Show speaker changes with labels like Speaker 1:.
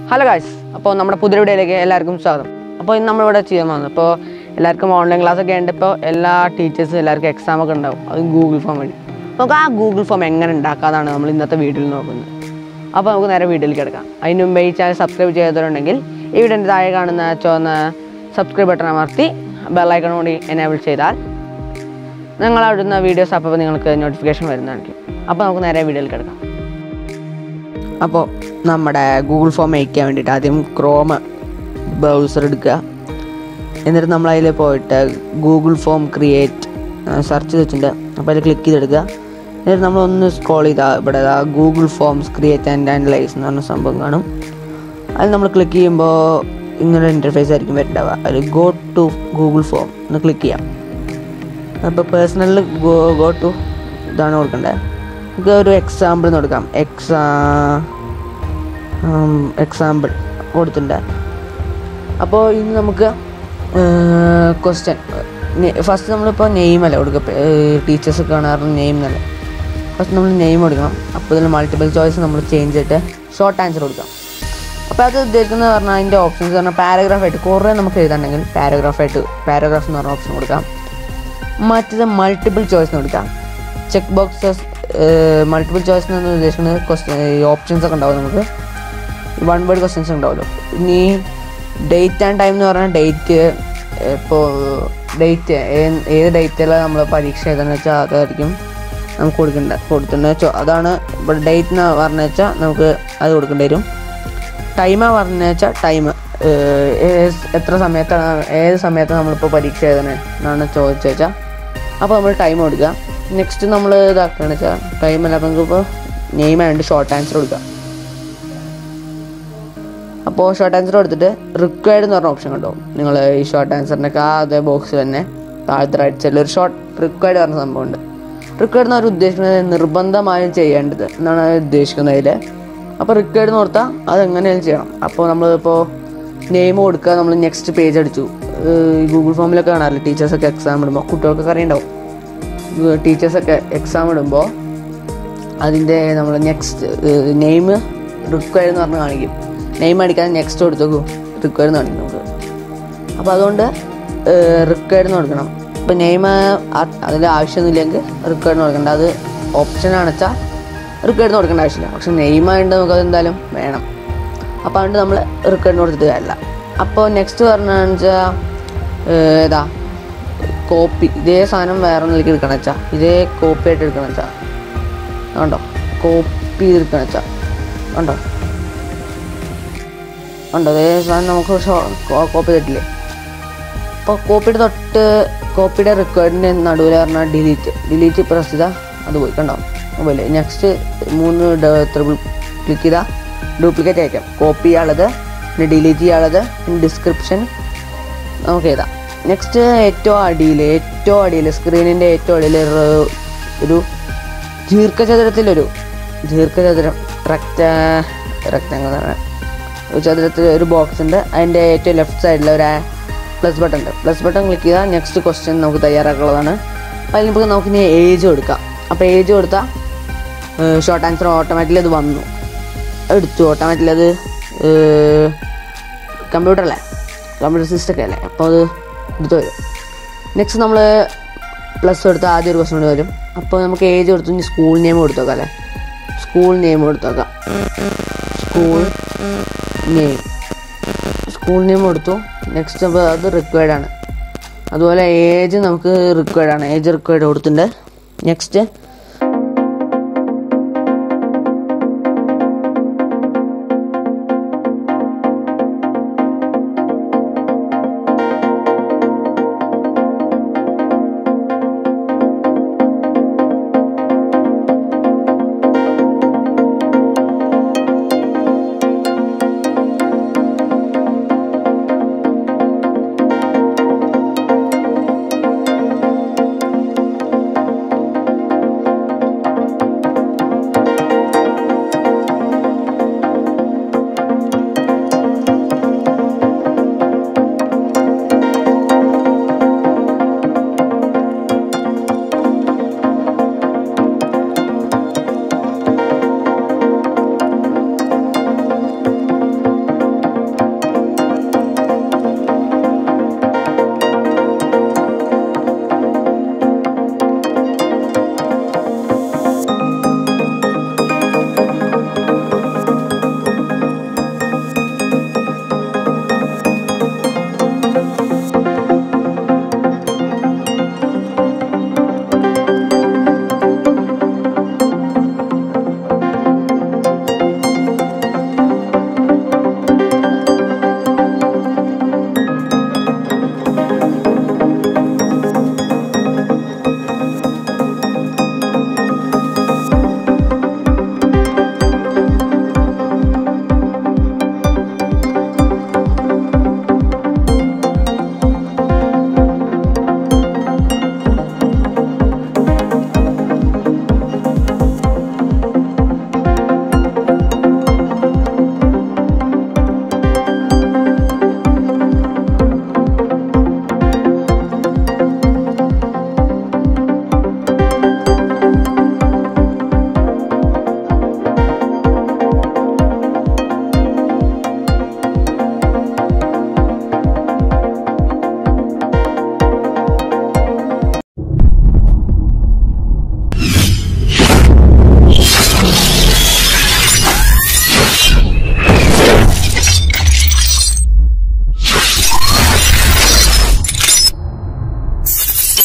Speaker 1: hello guys അപ്പോൾ നമ്മുടെ പുതിയ വീഡിയോയിലേക്ക് എല്ലാവർക്കും സ്വാഗതം അപ്പോൾ ഇന്ന് നമ്മളിവിടെ ചെയ്യാൻ വന്നു അപ്പോൾ എല്ലാവർക്കും ഓൺലൈൻ ക്ലാസ് ഒക്കെ ഉണ്ട് ഇപ്പോൾ എല്ലാ ടീച്ചേഴ്സും എല്ലാവർക്കും എക്സാം ഒക്കെ ഉണ്ടാവും അത് ഗൂഗിൾ ഫോം വഴി നമുക്ക് ആ ഗൂഗിൾ ഫോം എങ്ങനെ ഉണ്ടാക്കാതാണ് നമ്മൾ ഇന്നത്തെ വീഡിയോയിൽ നോക്കുന്നത് അപ്പോൾ നമുക്ക് നേരെ വീഡിയോയിലേക്ക് കിടക്കാം അതിന് മുമ്പ് ഈ ചാനൽ സബ്സ്ക്രൈബ് ചെയ്തിട്ടുണ്ടെങ്കിൽ ഈ വീഡിയോൻ്റെ താഴെ കാണുന്ന ചുവന്ന സബ്സ്ക്രൈബ് ബട്ടൺ അമർത്തി ബെല്ലൈക്കൺ കൂടി എനേബിൾ ചെയ്താൽ ഞങ്ങൾ അവിടുന്ന വീഡിയോസ് അപ്പോൾ നിങ്ങൾക്ക് നോട്ടിഫിക്കേഷൻ വരുന്നതായിരിക്കും അപ്പോൾ നമുക്ക് നേരെ വീഡിയോയിൽ കിടക്കാം അപ്പോൾ നമ്മുടെ ഗൂഗിൾ ഫോം അയക്കാൻ വേണ്ടിയിട്ട് ആദ്യം ക്രോം ബ്രൗസർ എടുക്കുക എന്നിട്ട് നമ്മൾ അതിൽ പോയിട്ട് ഗൂഗിൾ ഫോം ക്രിയേറ്റ് സെർച്ച് ചെയ്തിട്ടുണ്ട് അപ്പോൾ അതിൽ ക്ലിക്ക് ചെയ്തെടുക്കുക എന്നിട്ട് നമ്മൾ ഒന്ന് സ്ക്രോൾ ചെയ്താൽ ഇവിടെ Google forms create and analyze എന്ന് പറഞ്ഞ സംഭവം കാണും അതിൽ നമ്മൾ ക്ലിക്ക് ചെയ്യുമ്പോൾ ഇങ്ങനെ ഇൻ്റർഫേസ് ആയിരിക്കും വരുന്നുണ്ടാവുക അതിൽ ഗോ ടു ഗൂഗിൾ ഫോം ഒന്ന് ക്ലിക്ക് ചെയ്യാം അപ്പോൾ പേഴ്സണലിൽ ഗോ ഗോ ടു ഇതാണ് കൊടുക്കേണ്ടത് നമുക്ക് ഒരു എക്സാമ്പിൾ എന്ന് കൊടുക്കാം എക്സാ എക്സാമ്പിൾ കൊടുത്തിട്ടുണ്ട് അപ്പോൾ ഇനി നമുക്ക് ക്വസ്റ്റ്യൻ ഫസ്റ്റ് നമ്മളിപ്പോൾ നെയിം അല്ല കൊടുക്കുക ടീച്ചേഴ്സ് കാണാറുണ്ട് നെയിം എന്നല്ല ഫസ്റ്റ് നമ്മൾ നെയിം കൊടുക്കണം അപ്പോൾ ഇതിൽ മൾട്ടിപ്പിൾ ചോയ്സ് നമ്മൾ ചേഞ്ച് ചെയ്തിട്ട് ഷോർട്ട് ആൻസർ കൊടുക്കാം അപ്പോൾ അത് ഉദ്ദേശിക്കുന്നത് പറഞ്ഞാൽ അതിൻ്റെ ഓപ്ഷൻസ് പറഞ്ഞാൽ പാരഗ്രാഫ് ആയിട്ട് കുറേ നമുക്ക് എഴുതാണെങ്കിൽ പാരഗ്രാഫ് ആയിട്ട് പാരഗ്രാഫ് എന്ന് പറഞ്ഞ ഓപ്ഷൻ കൊടുക്കാം മറ്റത് മൾട്ടിപ്പിൾ ചോയ്സ് എന്ന് കൊടുക്കാം ചെക്ക് ബോക്സസ് മൾട്ടിപ്പിൾ ചോയ്സ് എന്ന് ഉദ്ദേശിക്കുന്നത് ക്വസ്റ്റ്യൻ ഓപ്ഷൻസ് ഒക്കെ ഉണ്ടാവും നമുക്ക് വൺ വേർഡ് ക്വസ്റ്റ്യൻസ് ഉണ്ടാവുമല്ലോ ഇനി ഡേറ്റ് ആൻഡ് ടൈം എന്ന് പറഞ്ഞാൽ ഡേറ്റ് ഇപ്പോൾ ഡേറ്റ് ഏത് ഡേറ്റിലാണ് നമ്മൾ പരീക്ഷ എഴുതാന്ന് വെച്ചാൽ അതായിരിക്കും നമുക്ക് കൊടുക്കേണ്ട കൊടുത്തിട്ടുണ്ട് വെച്ചോ അതാണ് ഇവിടെ ഡേറ്റ് എന്ന് പറഞ്ഞു വെച്ചാൽ നമുക്ക് അത് കൊടുക്കേണ്ടി വരും ടൈമാണ് പറഞ്ഞു വെച്ചാൽ ടൈം എത്ര സമയത്താണ് ഏത് സമയത്താണ് നമ്മളിപ്പോൾ പരീക്ഷ എഴുതണേ എന്നാണ് ചോദിച്ചു വെച്ചാൽ അപ്പോൾ നമ്മൾ ടൈം കൊടുക്കുക നെക്സ്റ്റ് നമ്മൾ ഇതാക്കുകയാണ് വെച്ചാൽ ടൈമല്ല അപ്പോൾ നമുക്കിപ്പോൾ നെയിം ആയതുകൊണ്ട് ഷോർട്ട് ആൻസർ കൊടുക്കുക അപ്പോൾ ഷോർട്ട് ആൻസർ കൊടുത്തിട്ട് റിക്വയർഡ് എന്ന് പറഞ്ഞ ഓപ്ഷൻ കണ്ടോ നിങ്ങൾ ഈ ഷോർട്ട് ആൻസറിനൊക്കെ ആ അതേ ബോക്സിൽ തന്നെ താഴത്തെ റൈറ്റ് സൈഡിൽ ഒരു ഷോർട്ട് റിക്വയർഡ് പറഞ്ഞ സംഭവമുണ്ട് റിക്വയർഡ് എന്ന് പറഞ്ഞാൽ ഉദ്ദേശിക്കുന്നത് നിർബന്ധമായും ചെയ്യേണ്ടത് എന്നാണ് ഉദ്ദേശിക്കുന്നത് അതിൽ അപ്പോൾ റിക്വയർഡ് എന്ന് ഓർത്താൽ അതെങ്ങനെയും ചെയ്യണം അപ്പോൾ നമ്മളിപ്പോൾ നെയിം കൊടുക്കുക നമ്മൾ നെക്സ്റ്റ് പേജ് അടിച്ചു ഈ ഗൂഗിൾ ഫോമിലൊക്കെ കാണാറില്ല ടീച്ചേഴ്സൊക്കെ എക്സാം ഇടുമ്പോൾ കുട്ടികൾക്കൊക്കെ അറിയണ്ടാവും ടീച്ചേഴ്സൊക്കെ എക്സാം ഇടുമ്പോൾ അതിൻ്റെ നമ്മൾ നെക്സ്റ്റ് നെയിം റിക്വയർഡ് എന്ന് പറഞ്ഞ് കാണിക്കും നെയിം അടിക്കാൻ നെക്സ്റ്റ് കൊടുത്തു റിക്വയർഡ് എന്ന് കാണിക്കും നമുക്ക് അപ്പോൾ അതുകൊണ്ട് റിക്വയർഡ് എന്ന് കൊടുക്കണം ഇപ്പോൾ നെയിം അതിൽ ആവശ്യമൊന്നുമില്ലെങ്കിൽ റിക്വയർഡ് കൊടുക്കേണ്ട അത് ഓപ്ഷനാണ് വെച്ചാൽ റിക്വയർഡ് കൊടുക്കേണ്ട ആവശ്യമില്ല പക്ഷെ നെയിം ആയതുകൊണ്ട് നമുക്കത് എന്തായാലും വേണം അപ്പോൾ അതുകൊണ്ട് നമ്മൾ റിക്വയർഡ് കൊടുത്തിട്ട് കാര്യമില്ല അപ്പോൾ നെക്സ്റ്റ് പറഞ്ഞാന്ന് വെച്ചാൽ ഏതാ കോപ്പി ഇതേ സാധനം വേറെ ഒന്നിലേക്ക് എടുക്കണം വെച്ചാൽ ഇതേ കോപ്പി ആയിട്ട് എടുക്കണം വെച്ചാൽ കണ്ടോ കോപ്പി ചെയ്തെടുക്കണം വെച്ചാൽ കണ്ടോ ഉണ്ടോ അതേ സാധനം നമുക്ക് കോപ്പി ചെയ്തിട്ടില്ലേ അപ്പോൾ കോപ്പിയുടെ തൊട്ട് കോപ്പിയുടെ റെക്കോർഡിൻ്റെ നടുവിൽ പറഞ്ഞാൽ ഡിലീറ്റ് ഡിലീറ്റ് പ്രസ് ചെയ്താൽ അത് പോയി കണ്ടോ അതുപോലെ നെക്സ്റ്റ് മൂന്ന് ത്രിബിൾ ക്ലിക്ക് ചെയ്താൽ ഡ്യൂപ്ലിക്കേറ്റ് അയക്കാം കോപ്പി ചെയ്യാനുള്ളത് പിന്നെ ഡിലീറ്റ് ചെയ്യാനുള്ളത് പിന്നെ ഡിസ്ക്രിപ്ഷൻ നമുക്ക് എഴുതാം നെക്സ്റ്റ് ഏറ്റവും അടിയിൽ ഏറ്റവും അടിയിൽ സ്ക്രീനിൻ്റെ ഏറ്റവും അടിയിൽ ഒരു ദീർഘചതുരത്തിലൊരു ദീർഘചതുരം റെക്റ്റ റെക്റ്റാങ്കിൾ ഒരു ചതുരത്തിൽ ഒരു ബോക്സ് ഉണ്ട് അതിൻ്റെ ഏറ്റവും ലെഫ്റ്റ് സൈഡിൽ ഒരു പ്ലസ് ബട്ടൺ ഉണ്ട് പ്ലസ് ബട്ടൺ ക്ലിക്ക് ചെയ്താൽ നെക്സ്റ്റ് ക്വസ്റ്റ്യൻ നമുക്ക് തയ്യാറാക്കുള്ളതാണ് അപ്പോൾ അതിൽ നമുക്ക് നമുക്ക് ഇനി ഏജ് കൊടുക്കാം അപ്പോൾ ഏജ് കൊടുത്താൽ ഷോർട്ട് ആൻസർ ഓട്ടോമാറ്റിക്കലി അത് വന്നു എടുത്തു ഓട്ടോമാറ്റിക്കലി അത് കമ്പ്യൂട്ടറല്ലേ കമ്പ്യൂട്ടർ സിസ്റ്റം ഒക്കെ അല്ലേ അപ്പോൾ അത് എടുത്തു വരും നെക്സ്റ്റ് നമ്മൾ പ്ലസ് കൊടുത്താൽ ആദ്യം ഒരു ക്വസ്റ്റൻ കൂടി വരും അപ്പോൾ നമുക്ക് ഏജ് കൊടുത്തു ഇനി സ്കൂൾ നെയിം കൊടുത്തു നോക്കാം അല്ലേ സ്കൂൾ നെയിം കൊടുത്തു നോക്കാം സ്കൂൾ നെയിം സ്കൂൾ നെയിം കൊടുത്തു നെക്സ്റ്റ് അപ്പോൾ അത് റിക്വയർഡ് ആണ് അതുപോലെ ഏജ് നമുക്ക് റിക്വയർഡ് ആണ് ഏജ് റിക്വയർഡ് കൊടുത്തിട്ടുണ്ട് നെക്സ്റ്റ്